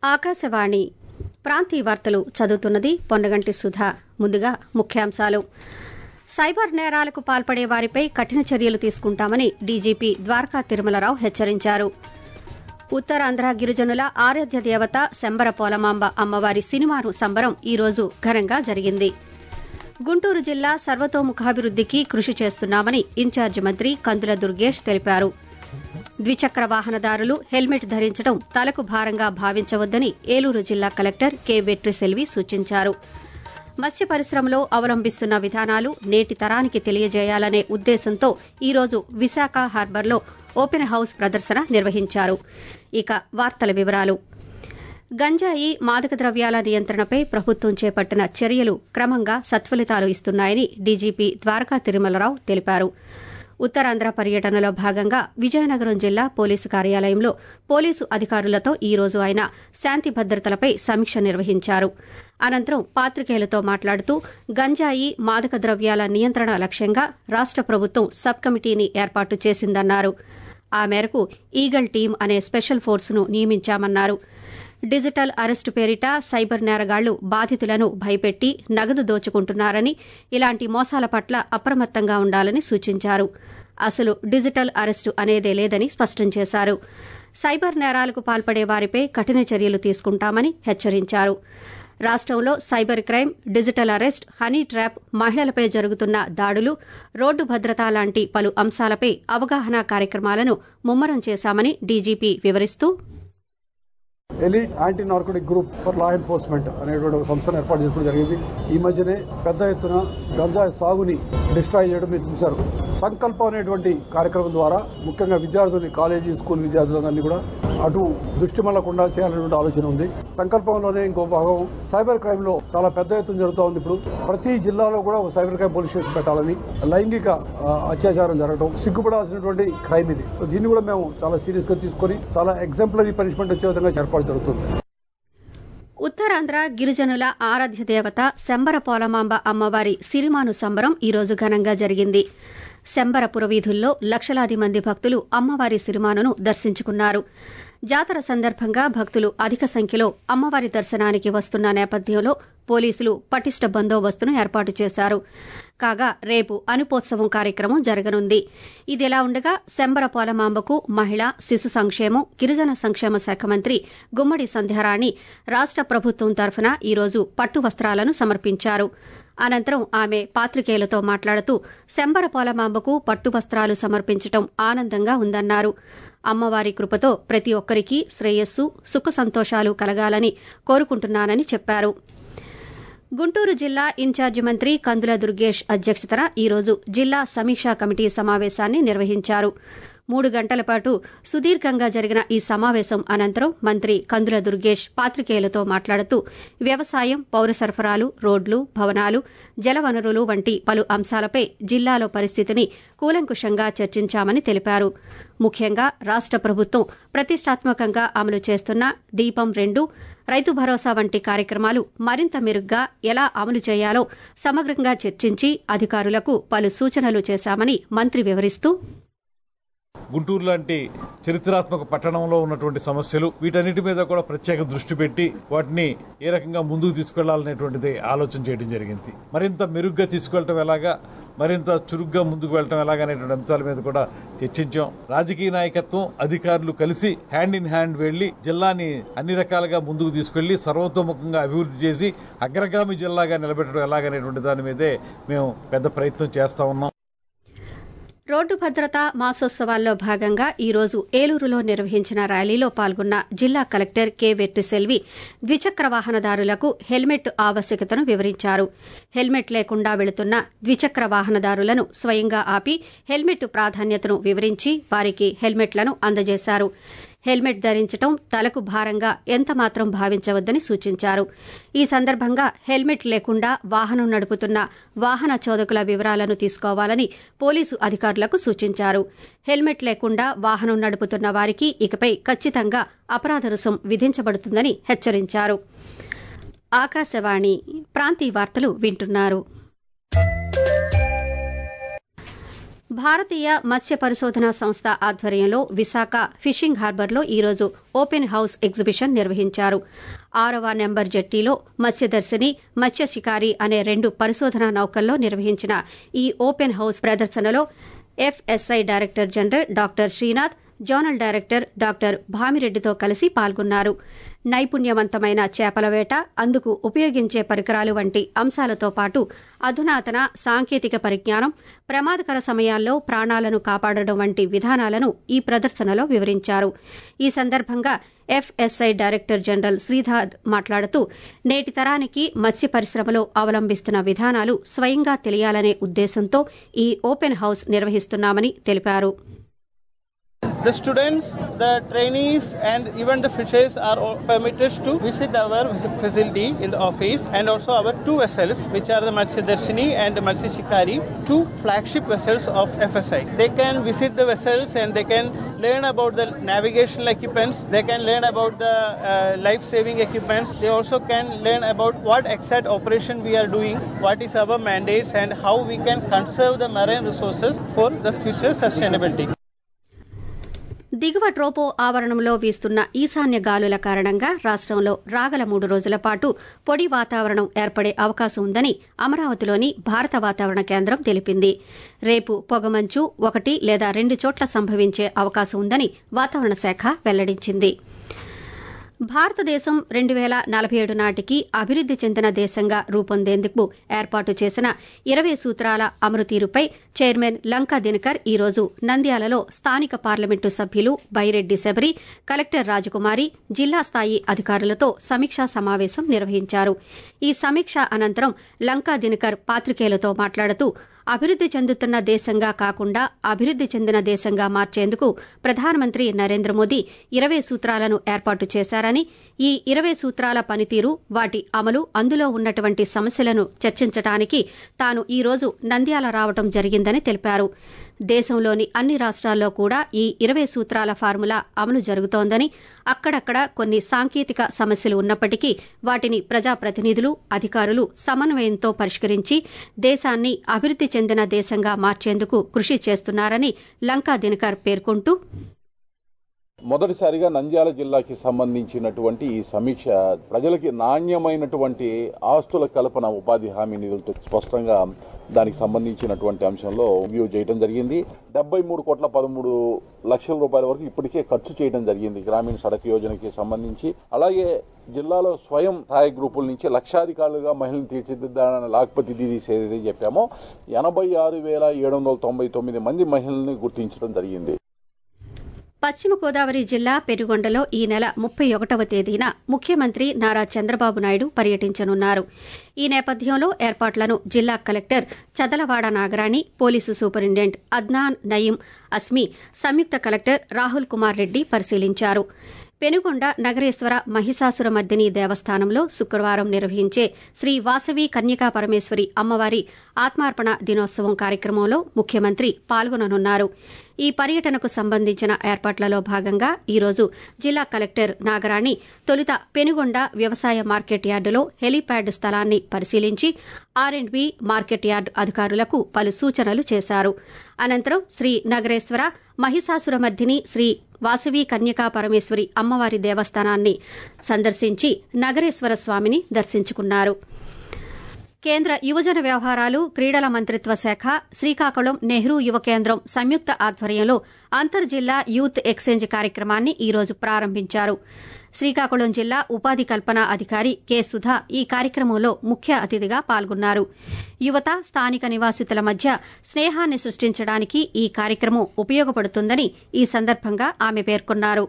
ఆకాశవాణి ప్రాంతీయ వార్తలు చదువుతున్నది పొన్నగంటి సుధా ముందుగా ముఖ్యాంశాలు సైబర్ నేరాలకు పాల్పడే వారిపై కఠిన చర్యలు తీసుకుంటామని డీజీపీ ద్వారకా తిరుమలరావు హెచ్చరించారు ఉత్తరాంధ్ర గిరిజనుల ఆరాధ్య దేవత శంబర పోలమాంబ అమ్మవారి సినిమాను సంబరం ఈరోజు ఘనంగా జరిగింది గుంటూరు జిల్లా సర్వతోముఖాభివృద్దికి కృషి చేస్తున్నామని ఇన్ఛార్జి మంత్రి కందుల దుర్గేష్ తెలిపారు ద్విచక్ర వాహనదారులు హెల్మెట్ ధరించడం తలకు భారంగా భావించవద్దని ఏలూరు జిల్లా కలెక్టర్ కె వెట్రిసెల్వి సూచించారు మత్స్య పరిశ్రమలో అవలంబిస్తున్న విధానాలు నేటి తరానికి తెలియజేయాలనే ఉద్దేశంతో ఈరోజు విశాఖ హార్బర్లో ఓపెన్ హౌస్ ప్రదర్శన నిర్వహించారు ఇక వార్తల వివరాలు గంజాయి మాదక ద్రవ్యాల నియంత్రణపై ప్రభుత్వం చేపట్టిన చర్యలు క్రమంగా సత్ఫలితాలు ఇస్తున్నాయని డీజీపీ ద్వారకా తిరుమలరావు తెలిపారు ఉత్తరాంధ్ర పర్యటనలో భాగంగా విజయనగరం జిల్లా పోలీసు కార్యాలయంలో పోలీసు అధికారులతో ఈ రోజు ఆయన శాంతి భద్రతలపై సమీక్ష నిర్వహించారు అనంతరం పాత్రికేయులతో మాట్లాడుతూ గంజాయి మాదక ద్రవ్యాల నియంత్రణ లక్ష్యంగా రాష్ట ప్రభుత్వం సబ్ కమిటీని ఏర్పాటు చేసిందన్నారు ఆ మేరకు ఈగల్ టీం అనే స్పెషల్ ఫోర్సును నియమించామన్నారు డిజిటల్ అరెస్టు పేరిట సైబర్ నేరగాళ్లు బాధితులను భయపెట్టి నగదు దోచుకుంటున్నారని ఇలాంటి మోసాల పట్ల అప్రమత్తంగా ఉండాలని సూచించారు అసలు డిజిటల్ అరెస్టు అనేదే లేదని స్పష్టం చేశారు సైబర్ నేరాలకు పాల్పడే వారిపై కఠిన చర్యలు తీసుకుంటామని హెచ్చరించారు రాష్టంలో cyber crime digital arrest honey trap మహిళలపై జరుగుతున్న దాడులు రోడ్డు భద్రత లాంటి పలు అంశాలపై అవగాహన కార్యక్రమాలను ముమ్మరం చేశామని డీజీపీ వివరిస్తూ elite anti narcotic group for law enforcement అనేటువంటి ఒక సంస్థను ఏర్పాటు చేసుకోవడం జరిగింది ఈ మధ్యనే పెద్ద ఎత్తున గంజాయి సాగుని డిస్ట్రాయ్ చేయడం మీరు చూశారు సంకల్పం అనేటువంటి కార్యక్రమం ద్వారా ముఖ్యంగా విద్యార్థుల్ని కాలేజీ స్కూల్ విద్యార్థులందరినీ కూడా అటు దృష్టి మళ్ళకుండా చేయాలనేటువంటి ఆలోచన ఉంది సంకల్పంలోనే ఇంకో భాగం సైబర్ క్రైమ్ లో చాలా పెద్ద ఎత్తున జరుగుతూ ఉంది ఇప్పుడు ప్రతి జిల్లాలో కూడా ఒక సైబర్ క్రైమ్ పోలీస్ స్టేషన్ పెట్టాలని లైంగిక ఆ, అత్యాచారం జరగడం సిగ్గుపడాల్సినటువంటి క్రైమ్ ఇది సో దీన్ని కూడా మేము చాలా సీరియస్ గా తీసుకొని చాలా ఎగ్జాంపులరీ పనిష్మెంట్ వచ్చే విధంగా ఏర్పాటు జరుగుతుంది ఉత్తరాంధ్ర గిరిజనుల ఆరాధ్య దేవత శంబర పోలమాంబ అమ్మవారి సిరిమాను సంబరం ఈరోజు ఘనంగా జరిగింది శంబర పురవీధుల్లో లక్షలాది మంది భక్తులు అమ్మవారి సిరిమానును దర్శించుకున్నారు జాతర సందర్భంగా భక్తులు అధిక సంఖ్యలో అమ్మవారి దర్శనానికి వస్తున్న నేపథ్యంలో పోలీసులు పటిష్ట బందోబస్తును ఏర్పాటు చేశారు కాగా రేపు అనుపోత్సవం కార్యక్రమం జరగనుంది ఇదిలా ఉండగా శంబర పోలమాంబకు మహిళా శిశు సంక్షేమం గిరిజన సంక్షేమ శాఖ మంత్రి గుమ్మడి సంధ్యారాణి రాష్ట ప్రభుత్వం తరఫున ఈరోజు పట్టు వస్త్రాలను సమర్పించారు అనంతరం ఆమె పాత్రికేయులతో మాట్లాడుతూ శంబర పోలమాంబకు పట్టు వస్త్రాలు సమర్పించడం ఆనందంగా ఉందన్నారు అమ్మవారి కృపతో ప్రతి ఒక్కరికి శ్రేయస్సు సుఖ సంతోషాలు కలగాలని కోరుకుంటున్నానని చెప్పారు గుంటూరు జిల్లా ఇన్ఛార్జి మంత్రి కందుల దుర్గేష్ అధ్యక్షతన ఈరోజు జిల్లా సమీక్షా కమిటీ సమావేశాన్ని నిర్వహించారు మూడు గంటల పాటు సుదీర్ఘంగా జరిగిన ఈ సమావేశం అనంతరం మంత్రి కందుల దుర్గేష్ పాత్రికేయులతో మాట్లాడుతూ వ్యవసాయం పౌర సరఫరాలు రోడ్లు భవనాలు జలవనరులు వంటి పలు అంశాలపై జిల్లాలో పరిస్థితిని కూలంకుషంగా చర్చించామని తెలిపారు ముఖ్యంగా రాష్ట ప్రభుత్వం ప్రతిష్టాత్మకంగా అమలు చేస్తున్న దీపం రెండు రైతు భరోసా వంటి కార్యక్రమాలు మరింత మెరుగ్గా ఎలా అమలు చేయాలో సమగ్రంగా చర్చించి అధికారులకు పలు సూచనలు చేశామని మంత్రి వివరిస్తూ గుంటూరు లాంటి చరిత్రాత్మక పట్టణంలో ఉన్నటువంటి సమస్యలు వీటన్నిటి మీద కూడా ప్రత్యేక దృష్టి పెట్టి వాటిని ఏ రకంగా ముందుకు తీసుకెళ్లాలనేటువంటిది ఆలోచన చేయడం జరిగింది మరింత మెరుగ్గా తీసుకెళ్లటం ఎలాగా మరింత చురుగ్గా ముందుకు వెళ్ళటం ఎలాగనేటువంటి అంశాల మీద కూడా చర్చించాం రాజకీయ నాయకత్వం అధికారులు కలిసి హ్యాండ్ ఇన్ హ్యాండ్ వెళ్లి జిల్లాని అన్ని రకాలుగా ముందుకు తీసుకెళ్లి సర్వతోముఖంగా అభివృద్ధి చేసి అగ్రగామి జిల్లాగా నిలబెట్టడం ఎలాగనేటువంటి దాని మీదే మేము పెద్ద ప్రయత్నం చేస్తా ఉన్నాం రోడ్డు భద్రత మాసోత్సవాల్లో భాగంగా ఈ రోజు ఏలూరులో నిర్వహించిన ర్యాలీలో పాల్గొన్న జిల్లా కలెక్టర్ కె వెట్టిసెల్వి ద్విచక్ర వాహనదారులకు హెల్మెట్ ఆవశ్యకతను వివరించారు హెల్మెట్ లేకుండా వెళుతున్న ద్విచక్ర వాహనదారులను స్వయంగా ఆపి హెల్మెట్ ప్రాధాన్యతను వివరించి వారికి హెల్మెట్లను అందజేశారు హెల్మెట్ ధరించడం తలకు భారంగా ఎంతమాత్రం భావించవద్దని సూచించారు ఈ సందర్భంగా హెల్మెట్ లేకుండా వాహనం నడుపుతున్న వాహన చోదకుల వివరాలను తీసుకోవాలని పోలీసు అధికారులకు సూచించారు హెల్మెట్ లేకుండా వాహనం నడుపుతున్న వారికి ఇకపై ఖచ్చితంగా అపరాధ రుసుం విధించబడుతుందని హెచ్చరించారు ఆకాశవాణి ప్రాంతీయ వార్తలు వింటున్నారు భారతీయ మత్స్య పరిశోధన సంస్థ ఆధ్వర్యంలో విశాఖ ఫిషింగ్ హార్బర్లో ఈరోజు ఓపెన్ హౌస్ ఎగ్జిబిషన్ నిర్వహించారు ఆరవ నెంబర్ జట్టీలో మత్స్యదర్శిని మత్స్య శికారి అనే రెండు పరిశోధనా నౌకల్లో నిర్వహించిన ఈ ఓపెన్ హౌస్ ప్రదర్శనలో FSI director general doctor Srinath zonal director doctor భామిరెడ్డితో కలిసి పాల్గొన్నారు నైపుణ్యవంతమైన చేపల వేట అందుకు ఉపయోగించే పరికరాలు వంటి అంశాలతో పాటు అధునాతన సాంకేతిక పరిజ్ఞానం ప్రమాదకర సమయాల్లో ప్రాణాలను కాపాడడం వంటి విధానాలను ఈ ప్రదర్శనలో వివరించారు ఈ సందర్భంగా ఎఫ్ఎస్ఐ డైరెక్టర్ జనరల్ శ్రీనాథ్ మాట్లాడుతూ నేటి తరానికి మత్స్య పరిశ్రమలో అవలంబిస్తున్న విధానాలు స్వయంగా తెలియాలనే ఉద్దేశంతో ఈ ఓపెన్ హౌస్ నిర్వహిస్తున్నామని తెలిపారు The students, the trainees, and even the fishers are all permitted to visit our facility in the office and also our two vessels, which are the Matsya Darshini and the Matsya Shikari, two flagship vessels of FSI. They can visit the vessels and they can learn about the navigational equipments, they can learn about the uh, life saving equipments, they also can learn about what exact operation we are doing, what is our mandates, and how we can conserve the marine resources for the future sustainability. దిగువ ట్రోపో ఆవరణంలో వీస్తున్న ఈశాన్య గాలుల కారణంగా రాష్టంలో రాగల మూడు రోజుల పాటు పొడి వాతావరణం ఏర్పడే అవకాశం ఉందని అమరావతిలోని భారత వాతావరణ కేంద్రం తెలిపింది రేపు పొగమంచు ఒకటి లేదా రెండు చోట్ల సంభవించే అవకాశం ఉందని వాతావరణ శాఖ వెల్లడించింది భారతదేశం రెండు వేల నలభై ఏడు నాటికి అభివృద్ది చెందిన దేశంగా రూపొందేందుకు ఏర్పాటు చేసిన ఇరవై సూత్రాల అమలు తీరుపై చైర్మన్ లంకా దినకర్ ఈ రోజు నంద్యాలలో స్థానిక పార్లమెంటు సభ్యులు బైరెడ్డి శబరి కలెక్టర్ రాజకుమారి జిల్లా స్థాయి అధికారులతో సమీక్షా సమావేశం నిర్వహించారు ఈ సమీక్ష అనంతరం లంకా దినకర్ పాత్రికేయులతో మాట్లాడుతూ అభివృద్ది చెందుతున్న దేశంగా కాకుండా అభివృద్ది చెందిన దేశంగా మార్చేందుకు ప్రధానమంత్రి నరేంద్ర మోదీ ఇరవై సూత్రాలను ఏర్పాటు చేశారని ఈ ఇరవై సూత్రాల పనితీరు వాటి అమలు అందులో ఉన్నటువంటి సమస్యలను చర్చించడానికి తాను ఈ రోజు నంద్యాల రావడం జరిగిందని తెలిపారు దేశంలోని అన్ని రాష్ట్రాల్లో కూడా ఈ ఇరవై సూత్రాల ఫార్ములా అమలు జరుగుతోందని అక్కడక్కడ కొన్ని సాంకేతిక సమస్యలు ఉన్నప్పటికీ వాటిని ప్రజాప్రతినిధులు అధికారులు సమన్వయంతో పరిష్కరించి దేశాన్ని అభివృద్ది చెందిన దేశంగా మార్చేందుకు కృషి చేస్తున్నారని లంకా దినకర్ పేర్కొంటూ మొదటిసారిగా నంద్యాల జిల్లాకి సంబంధించినటువంటి ఈ సమీక్ష ప్రజలకి నాణ్యమైనటువంటి ఆస్తుల కల్పన ఉపాధి హామీ నిధులతో స్పష్టంగా దానికి సంబంధించినటువంటి అంశంలో రివ్యూ చేయడం జరిగింది డెబ్బై మూడు కోట్ల పదమూడు లక్షల రూపాయల వరకు ఇప్పటికే ఖర్చు చేయడం జరిగింది గ్రామీణ సడక్ యోజనకి సంబంధించి అలాగే జిల్లాలో స్వయం సహాయ గ్రూపుల నుంచి లక్షాధికారులుగా మహిళలు తీర్చిదిద్దాలని లాక్పతి దీదీస్ ఏదైతే చెప్పామో ఎనభై ఆరు వేల ఏడు వందల తొంభై తొమ్మిది మంది మహిళల్ని గుర్తించడం జరిగింది పశ్చిమ గోదావరి జిల్లా పెనుగొండలో ఈ నెల ముప్పై ఒకటవ తేదీన ముఖ్యమంత్రి నారా చంద్రబాబు నాయుడు పర్యటించనున్నారు ఈ నేపథ్యంలో ఏర్పాట్లను జిల్లా collector Chadalavada Nagarani police superintendent Adnan Nayeem Asmi సంయుక్త కలెక్టర్ రాహుల్ కుమార్ రెడ్డి పరిశీలించారు పెనుగొండ నగరేశ్వర మహిషాసుర మర్దిని దేవస్థానంలో శుక్రవారం నిర్వహించే శ్రీ వాసవి కన్యకా పరమేశ్వరి అమ్మవారి ఆత్మార్పణ దినోత్సవం కార్యక్రమంలో ముఖ్యమంత్రి పాల్గొననున్నారు ఈ పర్యటనకు సంబంధించిన ఏర్పాట్లలో భాగంగా ఈరోజు జిల్లా కలెక్టర్ నాగరాణి తొలుత పెనుగొండ వ్యవసాయ మార్కెట్ యార్డులో హెలీప్యాడ్ స్థలాన్ని పరిశీలించి R and B market yard అధికారులకు పలు సూచనలు చేశారు అనంతరం శ్రీ నగరేశ్వర మహిషాసురమర్దిని శ్రీ వాసవి కన్యకా పరమేశ్వరి అమ్మవారి దేవస్థానాన్ని సందర్శించి నగరేశ్వర స్వామిని దర్శించుకున్నారు కేంద్ర యువజన వ్యవహారాలు క్రీడల మంత్రిత్వ శాఖ శ్రీకాకుళం నెహ్రూ యువ కేంద్రం సంయుక్త ఆధ్వర్యంలో అంతర్జిల్లా యూత్ ఎక్స్చేంజ్ కార్యక్రమాన్ని ఈ రోజు ప్రారంభించారు శ్రీకాకుళం జిల్లా ఉపాధి కల్పన అధికారి కె సుధా ఈ కార్యక్రమంలో ముఖ్య అతిథిగా పాల్గొన్నారు యువత స్థానిక నివాసితుల మధ్య స్నేహాన్ని సృష్టించడానికి ఈ కార్యక్రమం ఉపయోగపడుతుందని ఈ సందర్భంగా ఆమె పేర్కొన్నారు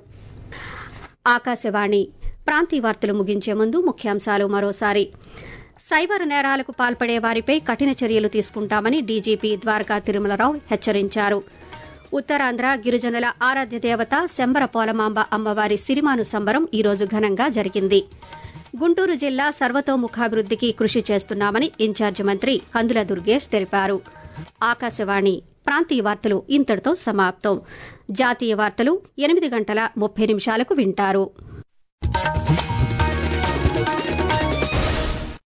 ఆకాశవాణి ప్రాంతీయ వార్తలు ముగించే ముందు ముఖ్యాంశాలు మరోసారి సైబర్ నేరాలకు పాల్పడే వారిపై కఠిన చర్యలు తీసుకుంటామని డీజీపీ ద్వారకా తిరుమలరావు హెచ్చరించారు ఉత్తరాంధ్ర గిరిజనుల ఆరాధ్య దేవత శంబర పోలమాంబ అమ్మవారి సిరిమాను సంబరం ఈరోజు ఘనంగా జరిగింది గుంటూరు జిల్లా సర్వతోముఖాభివృద్దికి కృషి చేస్తున్నామని ఇన్ఛార్జి మంత్రి కందుల దుర్గేష్ తెలిపారు ఆకాశవాణి ప్రాంతీయ వార్తలు ఇంతటితో సమాప్తం జాతీయ వార్తలు ఎనిమిది గంటల ముప్పై నిమిషాలకు వింటారు